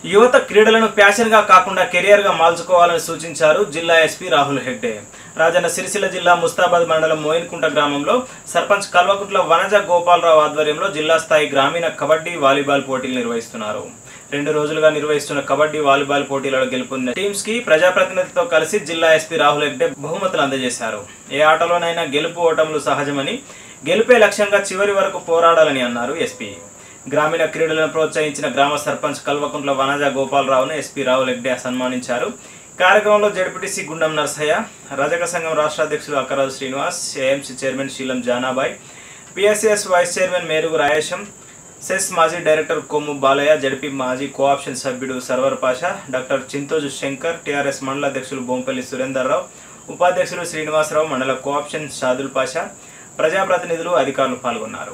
యువత క్రీడలను ప్యాషన్గా కాకుండా కెరియర్గా మార్చుకోవాలని సూచించారు జిల్లా ఎస్పీ రాహుల్ హెగ్డే రాజన్న సిరిసిల్ల జిల్లా ముస్తాబాద్ మండలం మోయిన్కుంట గ్రామంలో సర్పంచ్ కల్వకుంట్ల వనజ గోపాలరావు ఆధ్వర్యంలో జిల్లా స్థాయి గ్రామీణ కబడ్డీ వాలీబాల్ పోటీలు నిర్వహిస్తున్నారు రెండు రోజులుగా నిర్వహిస్తున్న కబడ్డీ వాలీబాల్ పోటీలలో గెలుపొందిన టీమ్స్ కి ప్రజాప్రతినిధితో కలిసి జిల్లా ఎస్పీ రాహుల్ హెగ్డే బహుమతులు అందజేశారు ఏ ఆటలోనైనా గెలుపు ఓటములు సహజమని గెలుపే లక్ష్యంగా చివరి వరకు పోరాడాలని అన్నారు ఎస్పీ గ్రామీణ క్రీడలను ప్రోత్సహించిన గ్రామ సర్పంచ్ కల్వకుంట్ల వనజ గోపాలరావును ఎస్పీ రాహుల్ హెగ్డే సన్మానించారు కార్యక్రమంలో జడ్పీటీసీ గుండం నర్సయ్య రజక సంఘం రాష్ట్ర అధ్యక్షులు Akkaraju Srinivas AMC chairman Seelam Janabai PSCS vice chairman Merugu Rayesham CESS మాజీ డైరెక్టర్ కొమ్ము బాలయ్య జడ్పీ మాజీ కోఆప్షన్ సభ్యుడు సర్వర్ పాషా డాక్టర్ చింతోజు శంకర్ టీఆర్ఎస్ మండల అధ్యక్షులు బొంపల్లి సురేందర్రావు ఉపాధ్యక్షులు శ్రీనివాసరావు మండల కోఆప్షన్ షాదుల్ పాషా ప్రజాప్రతినిధులు అధికారులు పాల్గొన్నారు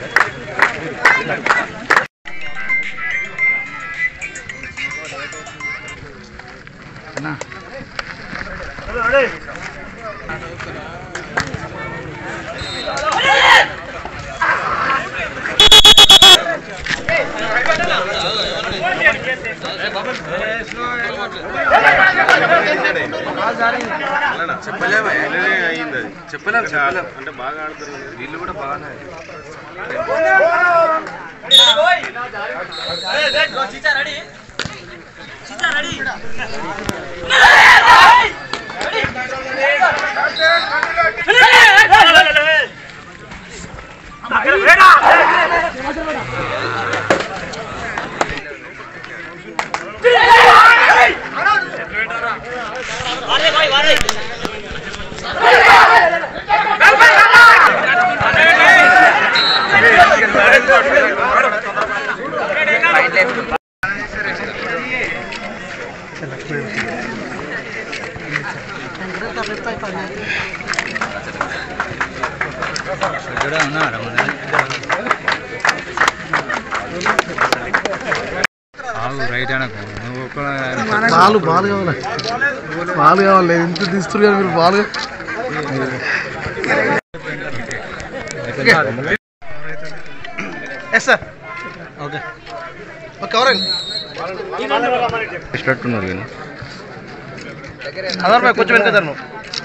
చెప్పలేము అయింది అది చెప్పలేము చెప్పలేము అంటే బాగా ఆడతారు వీళ్ళు కూడా బాగానే రైట్ అనకు నువ్వు ఒక్క బాలు బాలు కావాలి బాలు కావాలి ఇంత తీస్తున్నారు కదా మీరు బాలు ఎస్ సార్ ఓకే కవరండి ఇష్టట్టున్నారు కానీ అదర్ భాయ్ కొంచెం వెనక జరను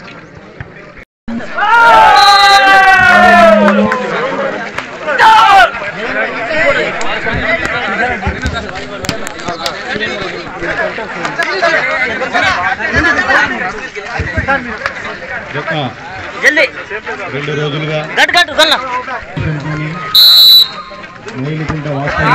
రెండు రోజులుగా మేలుకుంట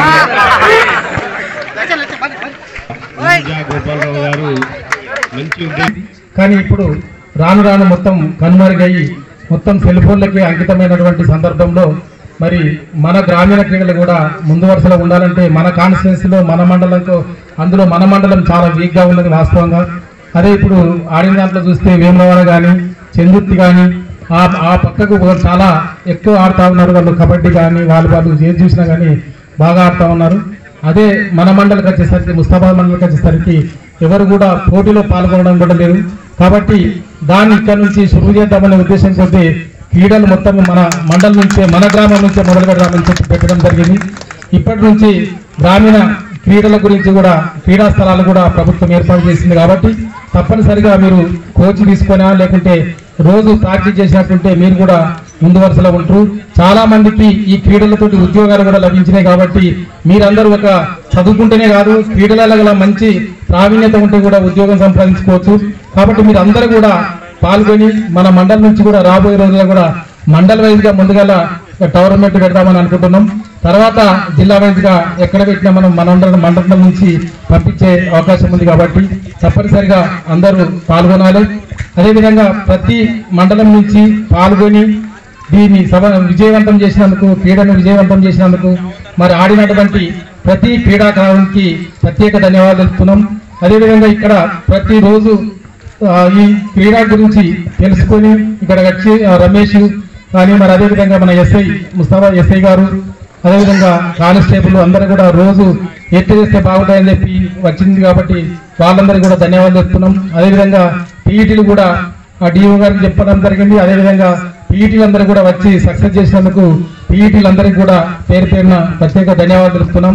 వాస్తవంగా గోపాలరావు గారు మంచి ఉద్దేశం కానీ ఇప్పుడు రాను రాను మొత్తం కనుమరుగయ్యి మొత్తం సెల్ ఫోన్లకి అంకితమైనటువంటి సందర్భంలో మరి మన గ్రామీణ క్రీడలు కూడా ముందు వరుసలో ఉండాలంటే మన కాన్స్టిట్యున్సీలో మన మండలంతో అందులో మన మండలం చాలా వీక్గా ఉన్నది వాస్తవంగా అదే ఇప్పుడు ఆడిన దాంట్లో చూస్తే వేమవాడ కానీ చెందుర్తి కానీ ఆ ఆ పక్కకు ఒక చాలా ఎక్కువ ఆడుతూ ఉన్నారు వాళ్ళు కబడ్డీ కానీ వాలీబాల్ ఏది చూసినా కానీ బాగా ఆడుతూ ఉన్నారు అదే మన మండలికి వచ్చేసరికి ముస్తాబాద్ మండలికి వచ్చేసరికి ఎవరు కూడా పోటీలో పాల్గొనడం కూడా లేదు కాబట్టి దాన్ని ఇక్కడ నుంచి శుభ్రు చేద్దామనే ఉద్దేశం కొద్దీ క్రీడలు మొత్తం మన మండలం నుంచే మన గ్రామం నుంచే మొదలు పెడదామని చెప్పి పెట్టడం జరిగింది ఇప్పటి నుంచి గ్రామీణ క్రీడల గురించి కూడా క్రీడా స్థలాలు కూడా ప్రభుత్వం ఏర్పాటు చేసింది కాబట్టి తప్పనిసరిగా మీరు కోచ్ తీసుకొనా లేకుంటే రోజు ప్రాక్టీస్ చేసినట్టుంటే మీరు కూడా ముందు వరుసలో ఉంటారు చాలా మందికి ఈ క్రీడలతోటి ఉద్యోగాలు కూడా లభించినాయి కాబట్టి మీరందరూ ఒక చదువుకుంటేనే కాదు క్రీడలలో గల మంచి ప్రావీణ్యత ఉంటే కూడా ఉద్యోగం సంపాదించుకోవచ్చు కాబట్టి మీరు అందరూ కూడా పాల్గొని మన మండలం నుంచి కూడా రాబోయే రోజుల్లో కూడా మండల వైజ్ గా ముందుగా టోర్నమెంట్ పెడదామని అనుకుంటున్నాం తర్వాత జిల్లా వైజ్ గా ఎక్కడ పెట్టినా మనం మన మండలం నుంచి పంపించే అవకాశం ఉంది కాబట్టి తప్పనిసరిగా అందరూ పాల్గొనాలి అదేవిధంగా ప్రతి మండలం నుంచి పాల్గొని దీన్ని సభ విజయవంతం చేసినందుకు క్రీడను విజయవంతం చేసినందుకు మరి ఆడినటువంటి ప్రతి క్రీడాకారునికి ప్రత్యేక ధన్యవాదాలు తెలుపుతున్నాం అదేవిధంగా ఇక్కడ ప్రతిరోజు ఆ, ఈ క్రీడా గురించి తెలుసుకొని ఇక్కడ వచ్చి ఆ, రమేష్ కానీ మరి అదేవిధంగా మన ఎస్ఐ ముస్తాఫా ఎస్ఐ గారు అదేవిధంగా కానిస్టేబుల్ అందరూ కూడా రోజు ఎత్తు చేస్తే బాగుంటాయని చెప్పి వచ్చింది కాబట్టి వాళ్ళందరికీ కూడా ధన్యవాదాలు చెప్తున్నాం అదేవిధంగా పీఈటీలు కూడా ఆ డిఓ గారికి చెప్పడం జరిగింది అదేవిధంగా పీఈటీలు అందరూ కూడా వచ్చి సక్సెస్ చేసినందుకు పీఈటీలు అందరికీ కూడా పేరు పేరున ప్రత్యేక ధన్యవాదాలు తెలుపుతున్నాం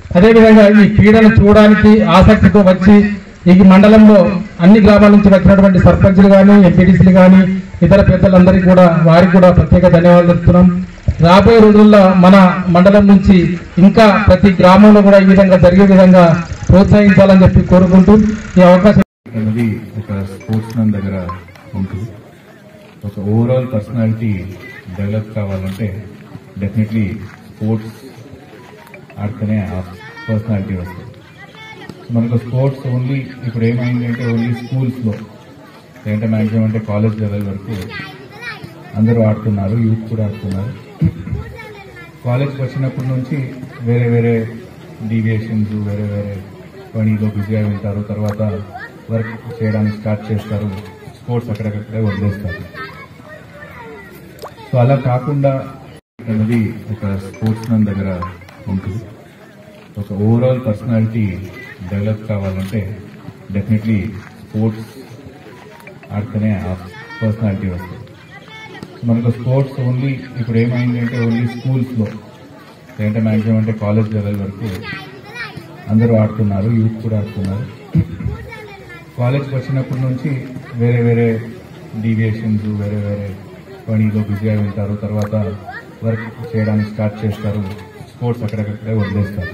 అదేవిధంగా ఈ క్రీడను చూడడానికి ఆసక్తితో వచ్చి ఈ మండలంలో అన్ని గ్రామాల నుంచి వచ్చినటువంటి సర్పంచులు కానీ ఎంపీటీసీలు కానీ ఇతర పెద్దలందరికీ కూడా వారికి కూడా ప్రత్యేక ధన్యవాదాలు చెప్తున్నాం రాబోయే రోజుల్లో మన మండలం నుంచి ఇంకా ప్రతి గ్రామంలో కూడా ఈ విధంగా జరిగే విధంగా ప్రోత్సహించాలని చెప్పి కోరుకుంటూ ఈ అవకాశం అనేది ఒక స్పోర్ట్స్ మ్యాన్ దగ్గర ఉంటుంది ఒక ఓవరాల్ పర్సనాలిటీ డెవలప్ కావాలంటే డెఫినెట్లీ స్పోర్ట్స్ ఆడితేనే ఆ పర్సనాలిటీ వస్తుంది మనకు స్పోర్ట్స్ ఓన్లీ ఇప్పుడు ఏమైంది అంటే ఓన్లీ స్కూల్స్లో లేదంటే మ్యాక్సిమం అంటే కాలేజ్ లెవెల్ వరకు అందరూ ఆడుతున్నారు యూత్ కూడా ఆడుతున్నారు కాలేజ్కి వచ్చినప్పటి నుంచి వేరే వేరే డీవియేషన్స్ వేరే వేరే పనిలో బిజీగా ఉంటారు తర్వాత వర్క్ చేయడానికి స్టార్ట్ చేస్తారు స్పోర్ట్స్ అక్కడక్కడే వదిలేస్తారు సో అలా కాకుండా అనేది ఒక స్పోర్ట్స్ మ్యాన్ దగ్గర ఉంటుంది ఒక ఓవరాల్ పర్సనాలిటీ డెవలప్ కావాలంటే డెఫినెట్లీ స్పోర్ట్స్ ఆడితేనే ఆ పర్సనాలిటీ వస్తుంది మనకు స్పోర్ట్స్ ఓన్లీ ఇప్పుడు ఏమైంది అంటే ఓన్లీ స్కూల్స్లో లేదంటే మ్యాక్సిమం అంటే కాలేజ్ లెవెల్ వరకు అందరూ ఆడుతున్నారు యూత్ కూడా ఆడుతున్నారు కాలేజ్కి వచ్చినప్పటి నుంచి వేరే వేరే డీవియేషన్స్ వేరే వేరే పనిలో బిజీగా ఉంటారు తర్వాత వర్క్ చేయడానికి స్టార్ట్ చేస్తారు స్పోర్ట్స్ అక్కడక్కడే వదిలేస్తారు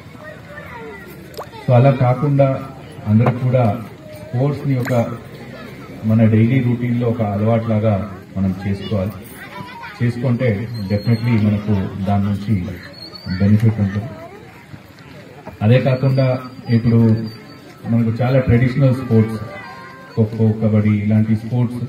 సో అలా కాకుండా అందరూ కూడా స్పోర్ట్స్ని ఒక మన డైలీ రూటీన్లో ఒక అలవాట్లాగా మనం చేసుకోవాలి చేసుకుంటే డెఫినెట్లీ మనకు దాని నుంచి బెనిఫిట్ ఉంటుంది అదే కాకుండా ఇప్పుడు మనకు చాలా ట్రెడిషనల్ స్పోర్ట్స్ ఖోఖో కబడ్డీ ఇలాంటి స్పోర్ట్స్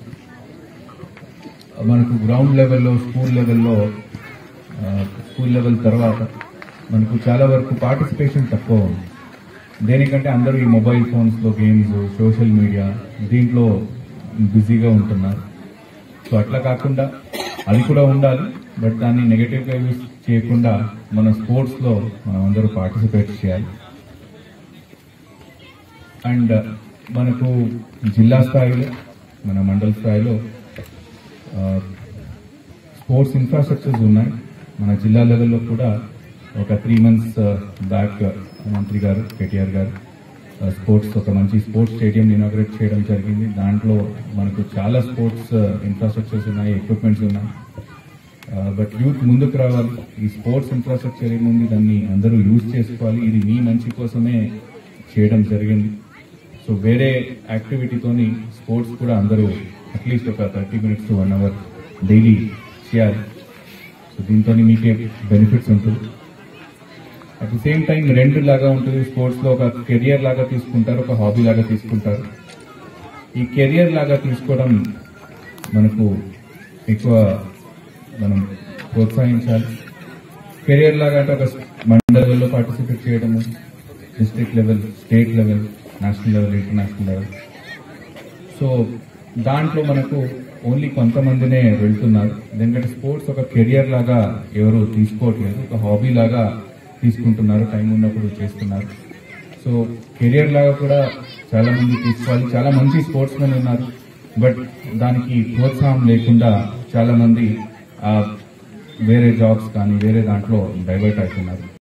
మనకు గ్రౌండ్ లెవెల్లో స్కూల్ లెవెల్లో ఆ, స్కూల్ లెవెల్ తర్వాత మనకు చాలా వరకు పార్టిసిపేషన్ తక్కువ ఉంది దేనికంటే అందరూ ఈ మొబైల్ ఫోన్స్లో గేమ్స్ సోషల్ మీడియా దీంట్లో బిజీగా ఉంటున్నారు సో అట్లా కాకుండా అది కూడా ఉండాలి బట్ దాన్ని నెగటివ్గా యూజ్ చేయకుండా మన స్పోర్ట్స్లో మనం అందరూ పార్టిసిపేట్ చేయాలి అండ్ మనకు జిల్లా స్థాయిలో మన మండల స్థాయిలో స్పోర్ట్స్ ఇన్ఫ్రాస్ట్రక్చర్స్ ఉన్నాయి మన జిల్లా లెవెల్లో కూడా ఒక త్రీ మంత్స్ బ్యాక్ మంత్రి గారు కేటీఆర్ గారు స్పోర్ట్స్ ఒక మంచి స్పోర్ట్స్ స్టేడియం ఇనాగ్రేట్ చేయడం జరిగింది దాంట్లో మనకు చాలా స్పోర్ట్స్ ఇన్ఫ్రాస్ట్రక్చర్స్ ఉన్నాయి ఎక్విప్మెంట్స్ ఉన్నాయి బట్ యూత్ ముందుకు రావాలి ఈ స్పోర్ట్స్ ఇన్ఫ్రాస్ట్రక్చర్ ఏముంది దాన్ని అందరూ యూజ్ చేసుకోవాలి ఇది మీ మంచి కోసమే చేయడం జరిగింది సో వేరే యాక్టివిటీతోని స్పోర్ట్స్ కూడా అందరూ అట్లీస్ట్ ఒక thirty minutes to one hour daily చేయాలి సో దీంతో మీకే బెనిఫిట్స్ ఉంటుంది అట్ ది సేమ్ టైం రెండు లాగా ఉంటుంది స్పోర్ట్స్ లో ఒక కెరియర్ లాగా తీసుకుంటారు ఒక హాబీ లాగా తీసుకుంటారు ఈ కెరియర్ లాగా తీసుకోవడం మనకు ఎక్కువ మనం ప్రోత్సహించాలి కెరియర్ లాగా అంటే ఒక మండల్ లెవెల్లో పార్టిసిపేట్ చేయడము district level state level national level international level so దాంట్లో మనకు ఓన్లీ కొంతమందినే వెళ్తున్నారు ఎందుకంటే స్పోర్ట్స్ ఒక కెరియర్ లాగా ఎవరు తీసుకోవట్లేదు ఒక హాబీ లాగా తీసుకుంటున్నారు టైం ఉన్నప్పుడు చేస్తున్నారు సో కెరియర్ లాగా కూడా చాలా మంది తీసుకోవాలి చాలా మంచి స్పోర్ట్స్ మెన్ ఉన్నారు బట్ దానికి ప్రోత్సాహం లేకుండా చాలా మంది ఆ వేరే జాబ్స్ కానీ వేరే దాంట్లో డైవర్ట్ అవుతున్నారు